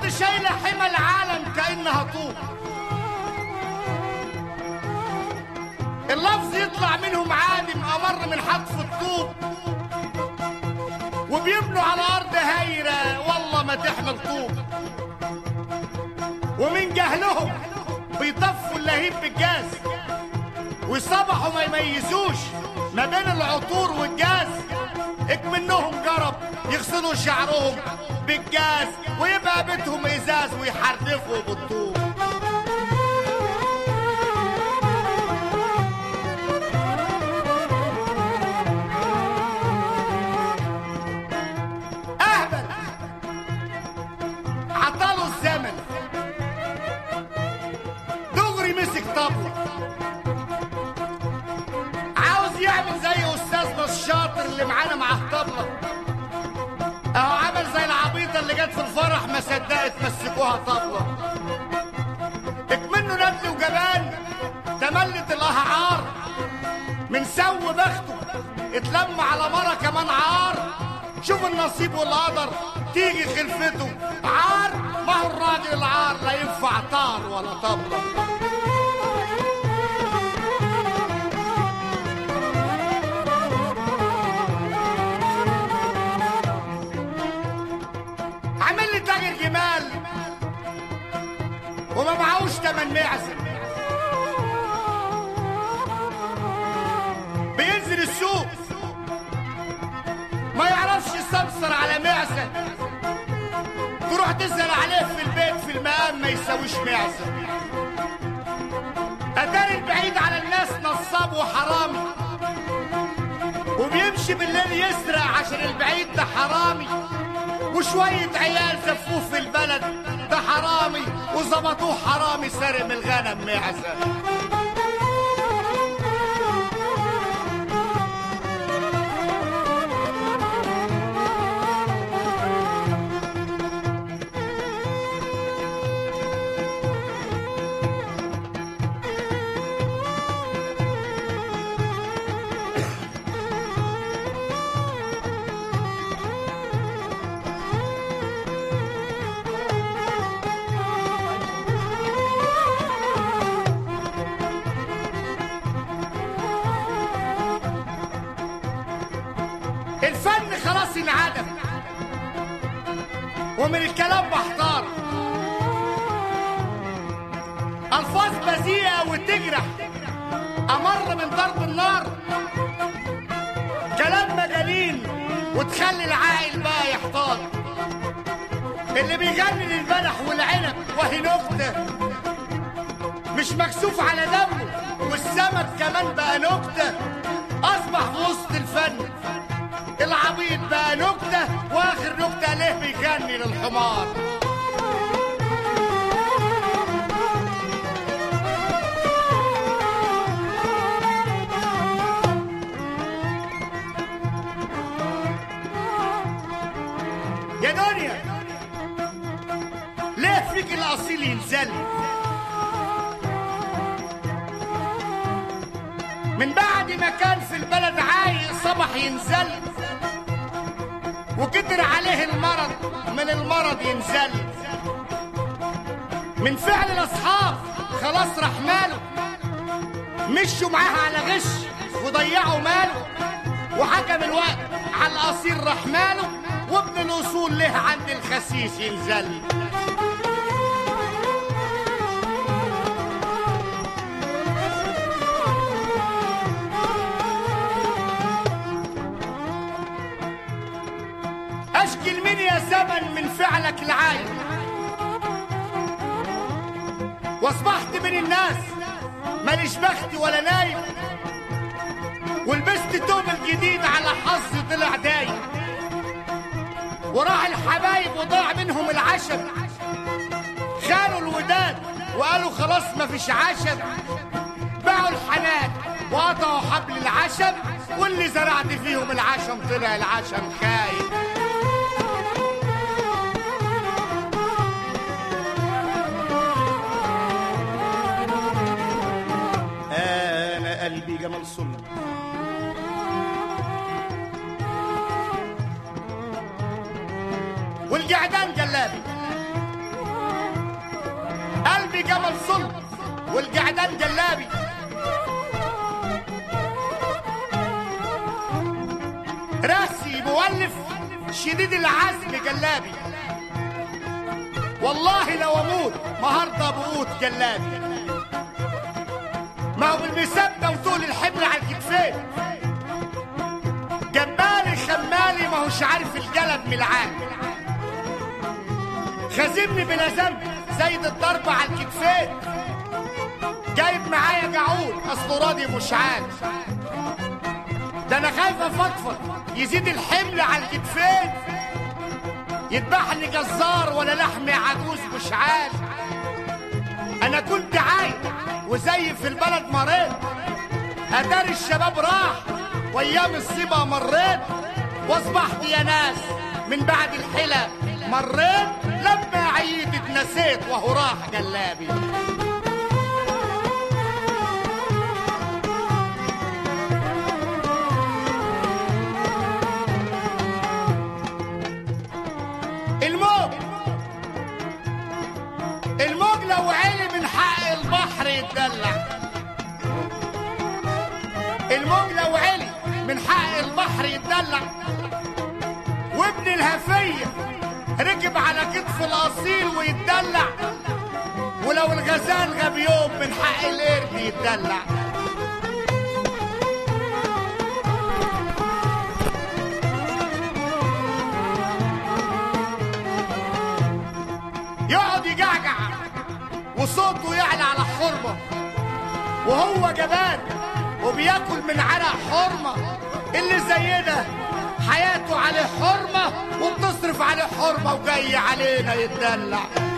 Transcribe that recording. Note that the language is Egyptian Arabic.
الارض شايله حمى العالم كانها طوب اللفظ يطلع منهم عادم امر من حتف الطوب وبيبنوا على ارض هايره والله ما تحمل طوب ومن جهلهم بيطفوا اللهيب بالجاز وصبحوا ما يميزوش ما بين العطور والجاز اكمنهم جرب يغسلوا شعرهم بالجاز ويبقى بيتهم ازاز ويحرفوا بالطوب اهبل عطاله الزمن دغري مسك طبله عاوز يعمل زي استاذنا الشاطر اللي معانا معاه طبله اهو عمل زي العبيطه اللي جت في الفرح ما صدقت مسكوها طبله اكمنه ندل وجبان تملت الاهعار من سو بخته اتلم على مرة كمان عار شوف النصيب والقدر تيجي خلفته عار ما هو الراجل العار لا ينفع طار ولا طبله عامل لي تاجر جمال وما معهوش تمن معزم بينزل السوق ما يعرفش يستبصر على معزة تروح تسأل عليه في البيت في المقام ما يساويش معزة أدار البعيد على الناس نصاب وحرامي وبيمشي بالليل يسرق عشان البعيد ده حرامي وشوية عيال زفوه في البلد ده حرامي وظبطوه حرامي سارق من الغنم معزة الفن خلاص انعدم ومن الكلام محتار الفاظ بذيئه وتجرح امر من ضرب النار كلام مجانين وتخلي العاقل بقى يحتار اللي بيغني للبلح والعنب وهي نكته مش مكسوف على دمه والسمك كمان بقى نكته اصبح في وسط الفن العبيط بقى نكته واخر نكته ليه بيغني للحمار يا دنيا ليه فيك الاصيل ينزل من بعد ما كان في البلد عايق صبح ينزل وكتر عليه المرض من المرض ينزل من فعل الاصحاب خلاص راح ماله مشوا معاه على غش وضيعوا ماله وحكم الوقت على الاصيل راح ماله وابن الاصول له عند الخسيس ينزل اشكي من يا زمن من فعلك العايب واصبحت من الناس ماليش بختي ولا نايم ولبست توب الجديد على حظي طلع دايم وراح الحبايب وضاع منهم العشم خانوا الوداد وقالوا خلاص مفيش عشم باعوا الحنان وقطعوا حبل العشم واللي زرعت فيهم العشم طلع العشم خايب انا قلبي جمال سلطان والجعدان جلابي قلبي جمل صلب والجعدان جلابي راسي مولف شديد العزم جلابي والله لو اموت ما هرضى بقوت جلابي ما هو بالمثبة وطول الحبر على الكتفين جمالي خمالي ما هوش عارف الجلد من العالم خازمني بلا ذنب زايد الضرب على الكتفين جايب معايا جعول اصله راضي مش عارف ده انا خايف افضفض يزيد الحمل على الكتفين يذبحني جزار ولا لحمي عجوز مش عارف انا كنت عايز وزي في البلد مريت اتاري الشباب راح وايام الصيبه مريت واصبحت يا ناس من بعد الحلا مريت لما عييت اتنسيت وهو راح جلابي الموج الموج لو عالي من حق البحر يتدلع الموج لو علي من حق البحر يتدلع وابن الهفية ركب على كتف الأصيل ويتدلع ولو الغزال غاب يوم من حق القرد يتدلع يقعد يجعجع وصوته يعلى على حرمة وهو جبان وبياكل من عرق حرمة اللي زي ده حياته عليه حرمة وبتصرف عليه حرمة وجاي علينا يتدلع